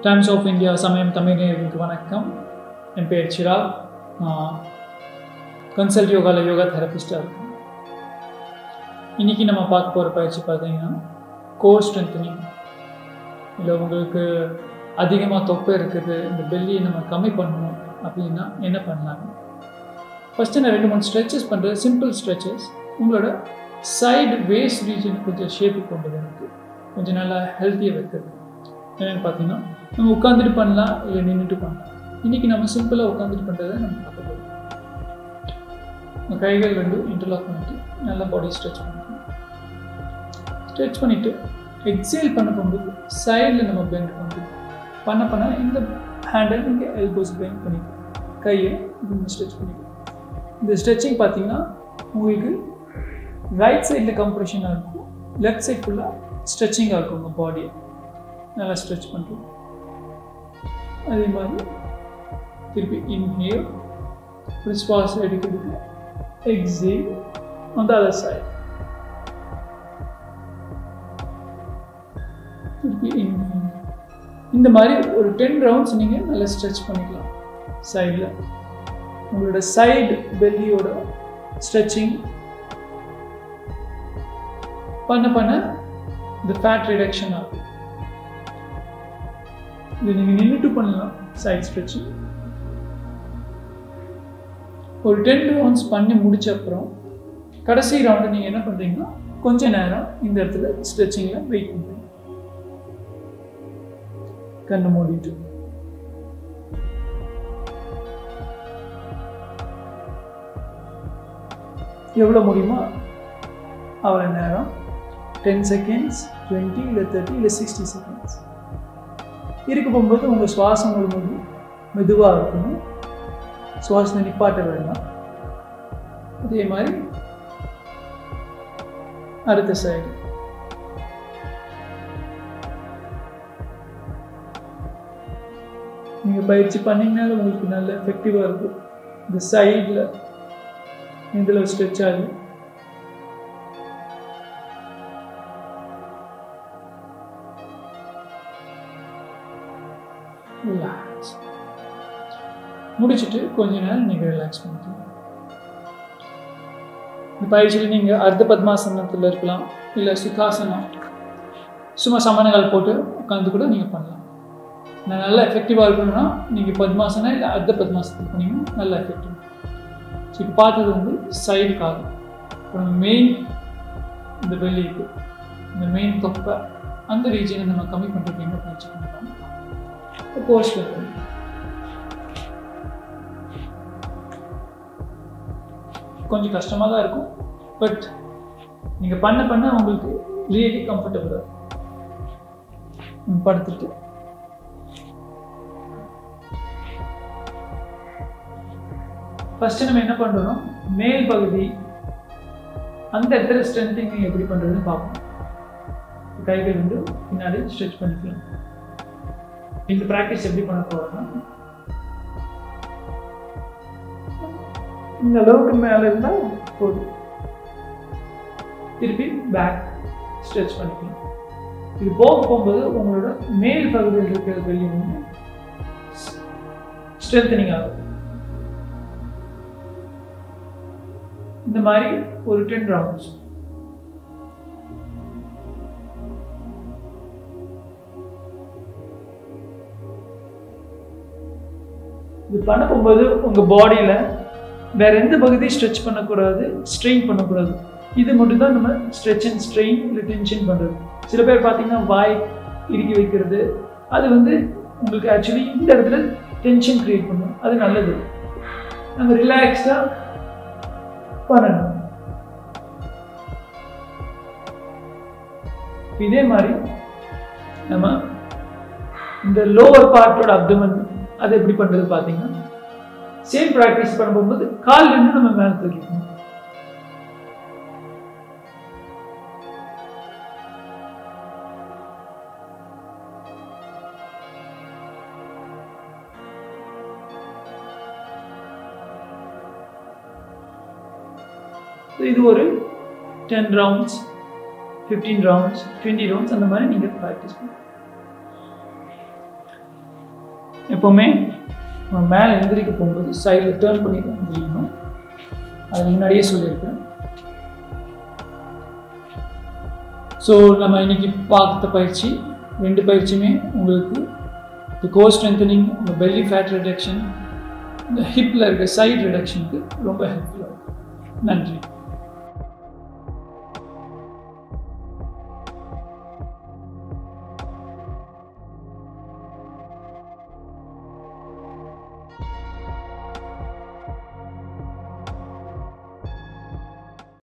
times of India சமயம் தமிழர்களுக்கு வணக்கம் என் பேர் சிராக் நான் கன்சல்ட் யோகாவில் யோகா தெரபிஸ்டாக இருக்கேன் இன்றைக்கி நம்ம பார்க்க போகிற பயிற்சி பார்த்தீங்கன்னா கோர் ஸ்ட்ரென்த்தனிங் இல்லை உங்களுக்கு அதிகமாக தொப்பை இருக்குது இந்த பெல்லியை நம்ம கம்மி பண்ணணும் அப்படின்னா என்ன பண்ணலாம் ஃபஸ்ட்டு நான் ரெண்டு மூணு ஸ்ட்ரெச்சஸ் பண்ணுறது சிம்பிள் ஸ்ட்ரெச்சஸ் உங்களோட சைடு வேஸ்ட் ரீஜன் கொஞ்சம் ஷேப்பு கொண்டு வரதுக்கு கொஞ்சம் நல்லா ஹெல்த்தியாக வைக்கிறது என்னென்னு பார்த்தீங்கன்னா நம்ம உட்காந்துட்டு பண்ணலாம் இல்லை நின்றுட்டு பண்ணலாம் இன்றைக்கி நம்ம சிம்பிளாக உட்காந்துட்டு பண்ணுறதை நம்ம பார்க்க போகிறோம் நம்ம கைகள் ரெண்டு இன்டர்லாக் பண்ணிட்டு நல்லா பாடி ஸ்ட்ரெச் பண்ணிக்கணும் ஸ்ட்ரெச் பண்ணிவிட்டு எக்ஸேல் பண்ண போகும்போது சைடில் நம்ம பெண்ட் பண்ணுறோம் பண்ண பண்ண இந்த ஹேண்டை நீங்கள் எல்போஸ் பெண்ட் பண்ணிக்கணும் கையை ஸ்ட்ரெச் பண்ணிக்கணும் இந்த ஸ்ட்ரெச்சிங் பார்த்தீங்கன்னா உங்களுக்கு ரைட் சைடில் கம்ப்ரெஷனாக இருக்கும் லெஃப்ட் சைட் ஃபுல்லாக ஸ்ட்ரெச்சிங்காக இருக்கும் உங்கள் பாடியை நல்லா ஸ்ட்ரெச் பண்ணுறோம் அதே மாதிரி திருப்பி இன்ஹேல் ஒரு சுவாசம் எடுக்கிறதுக்கு exhale on the other side திருப்பி inhale இந்த மாதிரி ஒரு டென் ரவுண்ட்ஸ் நீங்கள் நல்லா ஸ்ட்ரெச் பண்ணிக்கலாம் சைடில் உங்களோட சைடு பெல்லியோட ஸ்ட்ரெச்சிங் பண்ண பண்ண இந்த ஃபேட் ரிடக்ஷன் ஆகும் இது நீங்கள் நின்றுட்டு பண்ணலாம் சைட் ஸ்ட்ரெச்சிங் ஒரு டென் ரவுண்ட்ஸ் பண்ணி முடிச்ச அப்புறம் கடைசி ரவுண்டு நீங்கள் என்ன பண்ணுறீங்கன்னா கொஞ்ச நேரம் இந்த இடத்துல ஸ்ட்ரெச்சிங்கில் வெயிட் பண்ணுறீங்க கண்ணு மூடிட்டு எவ்வளோ முடியுமோ அவ்வளோ நேரம் டென் செகண்ட்ஸ் டுவெண்ட்டி இல்லை தேர்ட்டி இல்லை சிக்ஸ்டி செகண்ட்ஸ் இருக்க போகும்போது உங்கள் சுவாசம் முழுவதும் மெதுவாக இருக்கணும் சுவாசத்தை நிப்பாட்ட வேண்டாம் அதே மாதிரி அடுத்த சைடு நீங்கள் பயிற்சி பண்ணிங்கனாலும் உங்களுக்கு நல்ல எஃபெக்டிவாக இருக்கும் இந்த சைடில் இதில் ஸ்ட்ரெச் ஆகும் ரிலாக்ஸ் முடிச்சுட்டு கொஞ்ச நேரம் நீங்கள் ரிலாக்ஸ் பண்ணிக்கலாம் இந்த பயிற்சியில் நீங்கள் அர்த்த பத்மாசனத்தில் இருக்கலாம் இல்லை சுகாசனம் சும்மா சமணங்கள் போட்டு உட்காந்து கூட நீங்கள் பண்ணலாம் நான் நல்லா எஃபெக்டிவாக இருக்கணும்னா நீங்கள் பத்மாசனம் இல்லை அர்த்த பத்மாசனத்தில் பண்ணிங்கன்னா நல்லா எஃபெக்டிவ் ஸோ இப்போ பார்த்தது வந்து சைடு காலம் அப்புறம் மெயின் இந்த வெளியுக்கு இந்த மெயின் தொப்பை அந்த ரீஜனை நம்ம கம்மி பண்ணுறதுக்கு என்ன பயிற்சி பண்ணலாம் போஸ்டில் கொஞ்சம் கஷ்டமாக தான் இருக்கும் பட் நீங்கள் பண்ண பண்ண உங்களுக்கு ரியலி கம்ஃபர்டபுளாக படுத்துட்டு ஃபஸ்ட்டு நம்ம என்ன பண்ணுறோம் மேல் பகுதி அந்த இடத்துல ஸ்ட்ரென்த்திங் எப்படி பண்ணுறதுன்னு பார்ப்போம் கைகள் வந்து பின்னாடி ஸ்ட்ரெச் பண்ணிக்கலாம் இந்த ப்ராக்டிஸ் எப்படி பண்ண போகிறோம்னா இந்த அளவுக்கு மேலே இருந்தால் போதும் திருப்பி பேக் ஸ்ட்ரெச் பண்ணிக்கலாம் இது போக போகும்போது உங்களோட மேல் பகுதியில் இருக்கிற வெளியே வந்து ஸ்ட்ரென்தனிங் ஆகும் இந்த மாதிரி ஒரு டென் ரவுண்ட்ஸ் இது பண்ண போகும்போது உங்கள் பாடியில் வேற எந்த பகுதியும் ஸ்ட்ரெச் பண்ணக்கூடாது ஸ்ட்ரெயின் பண்ணக்கூடாது இது மட்டும் தான் நம்ம ஸ்ட்ரெச் அண்ட் ஸ்ட்ரெயின் இல்லை டென்ஷன் பண்ணுறது சில பேர் பார்த்தீங்கன்னா வாய் இறுக்கி வைக்கிறது அது வந்து உங்களுக்கு ஆக்சுவலி இந்த இடத்துல டென்ஷன் க்ரியேட் பண்ணும் அது நல்லது நம்ம ரிலாக்ஸ்டாக பண்ணணும் இதே மாதிரி நம்ம இந்த லோவர் பார்ட்டோட அப்டமன் அது எப்படி பண்ணுறது பார்த்தீங்கன்னா சேம் ப்ராக்டிஸ் பண்ண போகும்போது கால் ரெண்டு நம்ம மேலே தூக்கிக்கணும் இது ஒரு ten rounds fifteen rounds twenty rounds அந்த மாதிரி நீங்கள் ப்ராக்டிஸ் பண்ணணும் எப்போவுமே நம்ம மேலே எந்திரிக்க போகும்போது சைடில் டேர்ன் பண்ணி தான் எந்திரிக்கணும் அது முன்னாடியே சொல்லியிருக்கேன் ஸோ நம்ம இன்னைக்கு பார்த்த பயிற்சி ரெண்டு பயிற்சியுமே உங்களுக்கு இந்த கோ ஸ்ட்ரென்தனிங் உங்கள் பெல்லி ஃபேட் ரிடக்ஷன் இந்த ஹிப்பில் இருக்க சைட் ரிடக்ஷனுக்கு ரொம்ப ஹெல்ப்ஃபுல்லாக இருக்கும் நன்றி